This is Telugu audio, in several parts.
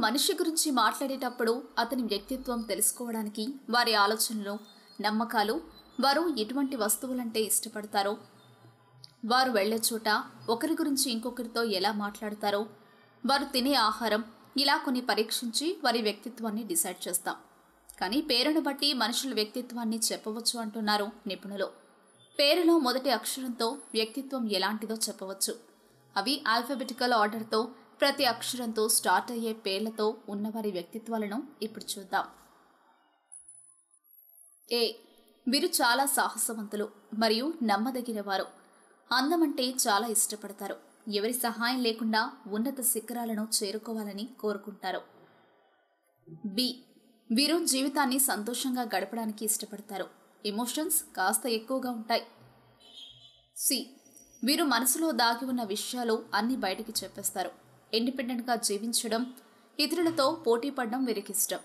మనిషి గురించి మాట్లాడేటప్పుడు అతని వ్యక్తిత్వం తెలుసుకోవడానికి వారి ఆలోచనలు నమ్మకాలు వారు ఎటువంటి వస్తువులంటే ఇష్టపడతారో వారు వెళ్ళే చోట ఒకరి గురించి ఇంకొకరితో ఎలా మాట్లాడతారో వారు తినే ఆహారం ఇలా కొన్ని పరీక్షించి వారి వ్యక్తిత్వాన్ని డిసైడ్ చేస్తాం కానీ పేరును బట్టి మనుషుల వ్యక్తిత్వాన్ని చెప్పవచ్చు అంటున్నారు నిపుణులు పేరులో మొదటి అక్షరంతో వ్యక్తిత్వం ఎలాంటిదో చెప్పవచ్చు అవి ఆల్ఫబెటికల్ ఆర్డర్తో ప్రతి అక్షరంతో స్టార్ట్ అయ్యే పేర్లతో ఉన్నవారి వ్యక్తిత్వాలను ఇప్పుడు చూద్దాం ఏ వీరు చాలా సాహసవంతులు మరియు నమ్మదగినవారు అందమంటే చాలా ఇష్టపడతారు ఎవరి సహాయం లేకుండా ఉన్నత శిఖరాలను చేరుకోవాలని కోరుకుంటారు బి వీరు జీవితాన్ని సంతోషంగా గడపడానికి ఇష్టపడతారు ఎమోషన్స్ కాస్త ఎక్కువగా ఉంటాయి సి వీరు మనసులో దాగి ఉన్న విషయాలు అన్ని బయటికి చెప్పేస్తారు ఇండిపెండెంట్గా జీవించడం ఇతరులతో పోటీ పడడం వీరికి ఇష్టం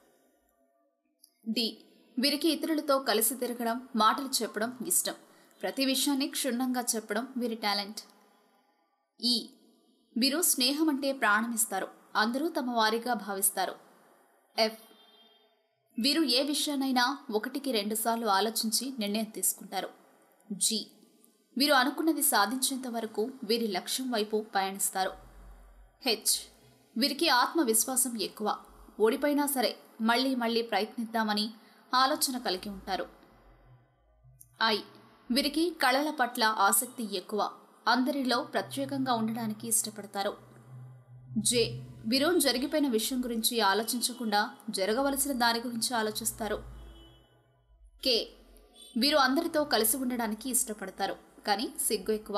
డి వీరికి ఇతరులతో కలిసి తిరగడం మాటలు చెప్పడం ఇష్టం ప్రతి విషయాన్ని క్షుణ్ణంగా చెప్పడం వీరి టాలెంట్ ఈ వీరు స్నేహం అంటే ప్రాణమిస్తారు అందరూ తమ వారిగా భావిస్తారు ఎఫ్ వీరు ఏ విషయానైనా ఒకటికి రెండుసార్లు ఆలోచించి నిర్ణయం తీసుకుంటారు జి వీరు అనుకున్నది సాధించేంత వరకు వీరి లక్ష్యం వైపు పయనిస్తారు హెచ్ వీరికి ఆత్మవిశ్వాసం ఎక్కువ ఓడిపోయినా సరే మళ్ళీ మళ్ళీ ప్రయత్నిద్దామని ఆలోచన కలిగి ఉంటారు ఐ వీరికి కళల పట్ల ఆసక్తి ఎక్కువ అందరిలో ప్రత్యేకంగా ఉండడానికి ఇష్టపడతారు జే వీరు జరిగిపోయిన విషయం గురించి ఆలోచించకుండా జరగవలసిన దాని గురించి ఆలోచిస్తారు కే వీరు అందరితో కలిసి ఉండడానికి ఇష్టపడతారు కానీ సిగ్గు ఎక్కువ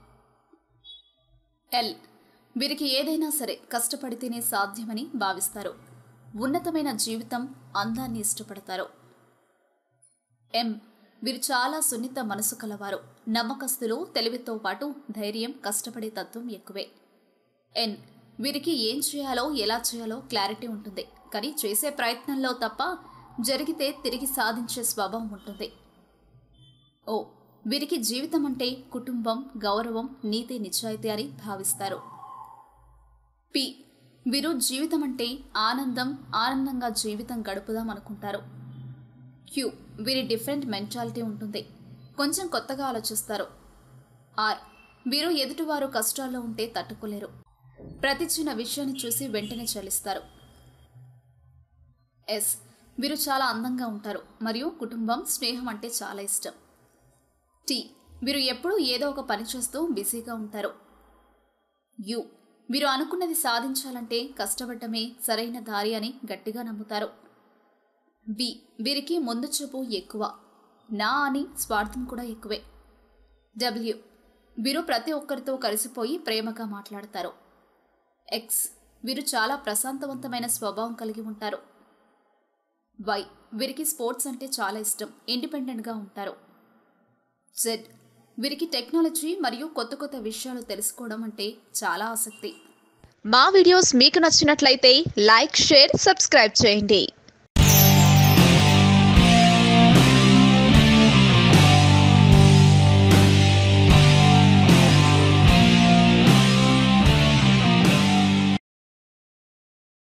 ఎల్ వీరికి ఏదైనా సరే కష్టపడితేనే సాధ్యమని భావిస్తారు ఉన్నతమైన జీవితం అందాన్ని ఇష్టపడతారు ఎం వీరు చాలా సున్నిత మనసు కలవారు నమ్మకస్తులు తెలివితో పాటు ధైర్యం కష్టపడే తత్వం ఎక్కువే ఎన్ వీరికి ఏం చేయాలో ఎలా చేయాలో క్లారిటీ ఉంటుంది కానీ చేసే ప్రయత్నంలో తప్ప జరిగితే తిరిగి సాధించే స్వభావం ఉంటుంది ఓ వీరికి జీవితం అంటే కుటుంబం గౌరవం నీతి నిశ్చయితీ అని భావిస్తారు పి వీరు జీవితం అంటే ఆనందం ఆనందంగా జీవితం గడుపుదాం అనుకుంటారు క్యూ వీరి డిఫరెంట్ మెంటాలిటీ ఉంటుంది కొంచెం కొత్తగా ఆలోచిస్తారు ఆర్ వీరు ఎదుటివారు కష్టాల్లో ఉంటే తట్టుకోలేరు ప్రతి చిన్న విషయాన్ని చూసి వెంటనే చలిస్తారు ఎస్ వీరు చాలా అందంగా ఉంటారు మరియు కుటుంబం స్నేహం అంటే చాలా ఇష్టం టీ వీరు ఎప్పుడూ ఏదో ఒక పని చేస్తూ బిజీగా ఉంటారు యు వీరు అనుకున్నది సాధించాలంటే కష్టపడటమే సరైన దారి అని గట్టిగా నమ్ముతారు బి వీరికి ముందు చూపు ఎక్కువ నా అని స్వార్థం కూడా ఎక్కువే డబ్ల్యూ వీరు ప్రతి ఒక్కరితో కలిసిపోయి ప్రేమగా మాట్లాడతారు ఎక్స్ వీరు చాలా ప్రశాంతవంతమైన స్వభావం కలిగి ఉంటారు వై వీరికి స్పోర్ట్స్ అంటే చాలా ఇష్టం ఇండిపెండెంట్గా ఉంటారు జెడ్ వీరికి టెక్నాలజీ మరియు కొత్త కొత్త విషయాలు తెలుసుకోవడం అంటే చాలా ఆసక్తి మా వీడియోస్ మీకు నచ్చినట్లయితే లైక్ షేర్ సబ్స్క్రైబ్ చేయండి